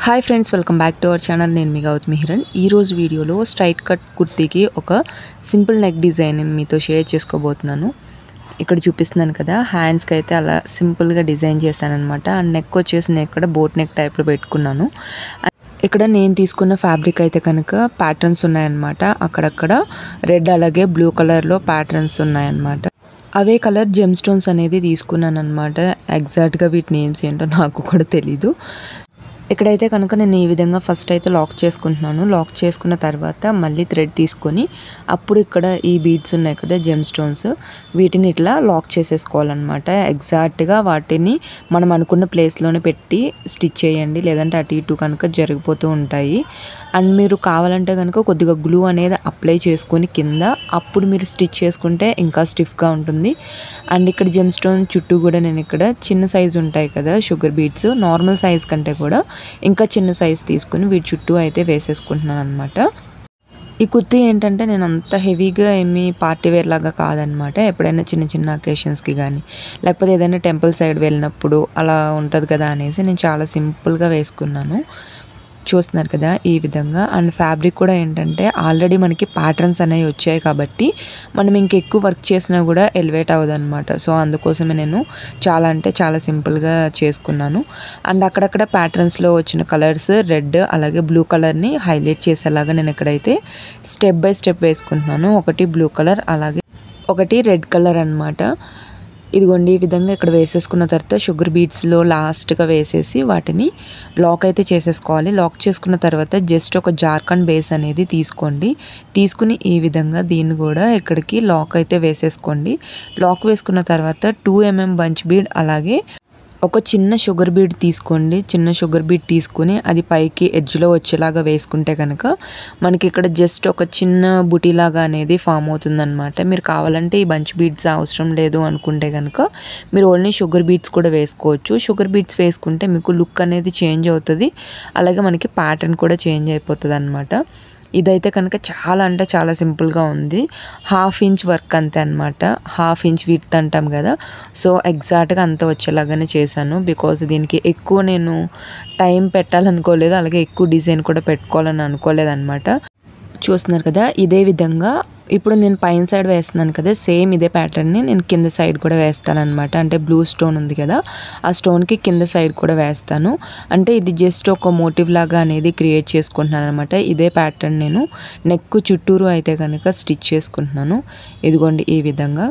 hi friends welcome back to our channel నేను మీ గౌత్ మిహిరన్ ఈరోజు వీడియోలో స్ట్రైట్ కట్ కుర్తీకి ఒక సింపుల్ నెక్ డిజైన్ మీతో షేర్ చేసుకోబోతున్నాను ఇక్కడ చూపిస్తున్నాను కదా హ్యాండ్స్కి అయితే అలా సింపుల్గా డిజైన్ చేశాను అనమాట అండ్ నెక్ వచ్చేసి నేను ఇక్కడ బోట్ నెక్ టైప్లో పెట్టుకున్నాను ఇక్కడ నేను తీసుకున్న ఫ్యాబ్రిక్ అయితే కనుక ప్యాటర్న్స్ ఉన్నాయన్నమాట అక్కడక్కడ రెడ్ అలాగే బ్లూ కలర్లో ప్యాటర్న్స్ ఉన్నాయన్నమాట అవే కలర్ జెమ్ స్టోన్స్ అనేది తీసుకున్నాను అనమాట ఎగ్జాక్ట్గా వీటి నేమ్స్ ఏంటో నాకు కూడా తెలీదు ఇక్కడైతే కనుక నేను ఈ విధంగా ఫస్ట్ అయితే లాక్ చేసుకుంటున్నాను లాక్ చేసుకున్న తర్వాత మళ్ళీ థ్రెడ్ తీసుకొని అప్పుడు ఇక్కడ ఈ బీడ్స్ ఉన్నాయి కదా జెమ్ స్టోన్స్ వీటిని ఇట్లా లాక్ చేసేసుకోవాలన్నమాట ఎగ్జాక్ట్గా వాటిని మనం అనుకున్న ప్లేస్లోనే పెట్టి స్టిచ్ చేయండి లేదంటే అటు ఇటు కనుక జరిగిపోతూ ఉంటాయి అండ్ మీరు కావాలంటే కనుక కొద్దిగా గ్లూ అనేది అప్లై చేసుకొని కింద అప్పుడు మీరు స్టిచ్ చేసుకుంటే ఇంకా స్టిఫ్గా ఉంటుంది అండ్ ఇక్కడ జెమ్ స్టోన్ చుట్టూ కూడా నేను ఇక్కడ చిన్న సైజు ఉంటాయి కదా షుగర్ బీట్స్ నార్మల్ సైజ్ కంటే కూడా ఇంకా చిన్న సైజ్ తీసుకుని వీటి చుట్టూ అయితే వేసేసుకుంటున్నాను అనమాట ఈ కుర్తీ ఏంటంటే నేను అంత హెవీగా ఏమీ పార్టీ వేర్ లాగా కాదనమాట ఎప్పుడైనా చిన్న చిన్న అకేషన్స్కి కానీ లేకపోతే ఏదైనా టెంపుల్ సైడ్ వెళ్ళినప్పుడు అలా ఉంటుంది కదా అనేసి నేను చాలా సింపుల్గా వేసుకున్నాను చూస్తున్నారు కదా ఈ విధంగా అండ్ ఫ్యాబ్రిక్ కూడా ఏంటంటే ఆల్రెడీ మనకి ప్యాటర్న్స్ అనేవి వచ్చాయి కాబట్టి మనం ఇంకెక్కువ వర్క్ చేసినా కూడా ఎలివేట్ అవ్వదు అనమాట సో అందుకోసమే నేను చాలా అంటే చాలా సింపుల్గా చేసుకున్నాను అండ్ అక్కడక్కడ ప్యాటర్న్స్లో వచ్చిన కలర్స్ రెడ్ అలాగే బ్లూ కలర్ని హైలైట్ చేసేలాగా నేను ఇక్కడైతే స్టెప్ బై స్టెప్ వేసుకుంటున్నాను ఒకటి బ్లూ కలర్ అలాగే ఒకటి రెడ్ కలర్ అనమాట ఇదిగోండి ఈ విధంగా ఇక్కడ వేసేసుకున్న తర్వాత షుగర్ బీట్స్లో లాస్ట్గా వేసేసి వాటిని లాక్ అయితే చేసేసుకోవాలి లాక్ చేసుకున్న తర్వాత జస్ట్ ఒక జార్ఖండ్ బేస్ అనేది తీసుకోండి తీసుకుని ఈ విధంగా దీన్ని కూడా ఇక్కడికి లాక్ అయితే వేసేసుకోండి లాక్ వేసుకున్న తర్వాత టూ ఎంఎం బంచ్ బీడ్ అలాగే ఒక చిన్న షుగర్ బీడ్ తీసుకోండి చిన్న షుగర్ బీడ్ తీసుకుని అది పైకి ఎడ్జ్లో వచ్చేలాగా వేసుకుంటే కనుక మనకి ఇక్కడ జస్ట్ ఒక చిన్న బుటీలాగా అనేది ఫామ్ అవుతుందన్నమాట మీరు కావాలంటే ఈ బంచ్ బీడ్స్ అవసరం లేదు అనుకుంటే కనుక మీరు ఓన్లీ షుగర్ బీడ్స్ కూడా వేసుకోవచ్చు షుగర్ బీడ్స్ వేసుకుంటే మీకు లుక్ అనేది చేంజ్ అవుతుంది అలాగే మనకి ప్యాటర్న్ కూడా చేంజ్ అయిపోతుంది అనమాట ఇదైతే కనుక చాలా అంటే చాలా సింపుల్గా ఉంది హాఫ్ ఇంచ్ వర్క్ అంతే అనమాట హాఫ్ ఇంచ్ విత్ అంటాం కదా సో ఎగ్జాక్ట్గా అంత వచ్చేలాగానే చేశాను బికాజ్ దీనికి ఎక్కువ నేను టైం పెట్టాలనుకోలేదు అలాగే ఎక్కువ డిజైన్ కూడా పెట్టుకోవాలని అనుకోలేదు అనమాట చూస్తున్నారు కదా ఇదే విధంగా ఇప్పుడు నేను పైన సైడ్ వేస్తున్నాను కదా సేమ్ ఇదే ప్యాటర్న్ని నేను కింద సైడ్ కూడా వేస్తాను అనమాట అంటే బ్లూ స్టోన్ ఉంది కదా ఆ స్టోన్కి కింద సైడ్ కూడా వేస్తాను అంటే ఇది జస్ట్ ఒక మోటివ్ లాగా అనేది క్రియేట్ చేసుకుంటున్నాను అనమాట ఇదే ప్యాటర్న్ నేను నెక్ చుట్టూరు అయితే కనుక స్టిచ్ చేసుకుంటున్నాను ఇదిగోండి ఈ విధంగా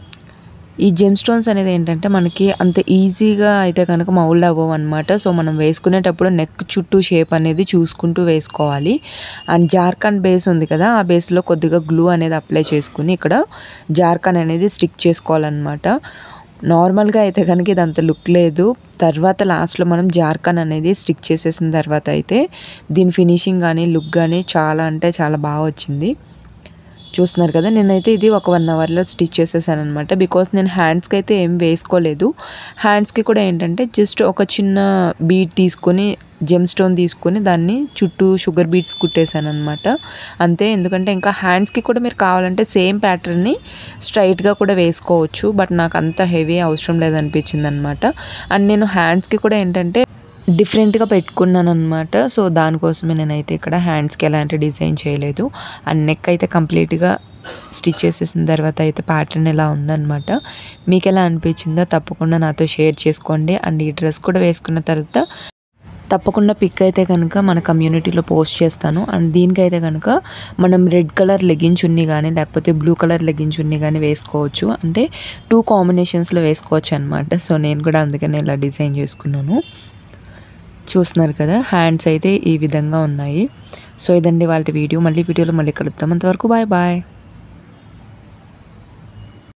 ఈ జెమ్ స్టోన్స్ అనేది ఏంటంటే మనకి అంత ఈజీగా అయితే కనుక మౌల్డ్ అవ్వవు అనమాట సో మనం వేసుకునేటప్పుడు నెక్ చుట్టూ షేప్ అనేది చూసుకుంటూ వేసుకోవాలి అండ్ జార్ఖండ్ బేస్ ఉంది కదా ఆ బేస్లో కొద్దిగా గ్లూ అనేది అప్లై చేసుకుని ఇక్కడ జార్ఖండ్ అనేది స్టిక్ చేసుకోవాలన్నమాట నార్మల్గా అయితే కనుక ఇది అంత లుక్ లేదు తర్వాత లాస్ట్లో మనం జార్ఖండ్ అనేది స్టిక్ చేసేసిన తర్వాత అయితే దీని ఫినిషింగ్ కానీ లుక్ కానీ చాలా అంటే చాలా బాగా వచ్చింది చూస్తున్నారు కదా నేనైతే ఇది ఒక వన్ అవర్లో స్టిచ్ చేసేసాను అనమాట బికాస్ నేను హ్యాండ్స్కి అయితే ఏం వేసుకోలేదు హ్యాండ్స్కి కూడా ఏంటంటే జస్ట్ ఒక చిన్న బీట్ తీసుకొని జెమ్ స్టోన్ తీసుకొని దాన్ని చుట్టూ షుగర్ బీట్స్ కుట్టేశాను అనమాట అంతే ఎందుకంటే ఇంకా హ్యాండ్స్కి కూడా మీరు కావాలంటే సేమ్ ప్యాటర్న్ని స్ట్రైట్గా కూడా వేసుకోవచ్చు బట్ నాకు అంత హెవీ అవసరం లేదనిపించింది అనమాట అండ్ నేను హ్యాండ్స్కి కూడా ఏంటంటే డిఫరెంట్గా పెట్టుకున్నాను అనమాట సో దానికోసమే నేనైతే ఇక్కడ హ్యాండ్స్కి ఎలాంటి డిజైన్ చేయలేదు అండ్ నెక్ అయితే కంప్లీట్గా స్టిచ్ చేసేసిన తర్వాత అయితే ప్యాటర్న్ ఎలా ఉందన్నమాట మీకు ఎలా అనిపించిందో తప్పకుండా నాతో షేర్ చేసుకోండి అండ్ ఈ డ్రెస్ కూడా వేసుకున్న తర్వాత తప్పకుండా పిక్ అయితే కనుక మన కమ్యూనిటీలో పోస్ట్ చేస్తాను అండ్ దీనికైతే కనుక మనం రెడ్ కలర్ లెగిన్స్ ఉన్ని కానీ లేకపోతే బ్లూ కలర్ లెగిన్స్ ఉన్ని కానీ వేసుకోవచ్చు అంటే టూ కాంబినేషన్స్లో వేసుకోవచ్చు అనమాట సో నేను కూడా అందుకనే ఇలా డిజైన్ చేసుకున్నాను చూస్తున్నారు కదా హ్యాండ్స్ అయితే ఈ విధంగా ఉన్నాయి సో ఇదండి వాళ్ళ వీడియో మళ్ళీ వీడియోలో మళ్ళీ కలుద్దాం అంతవరకు బాయ్ బాయ్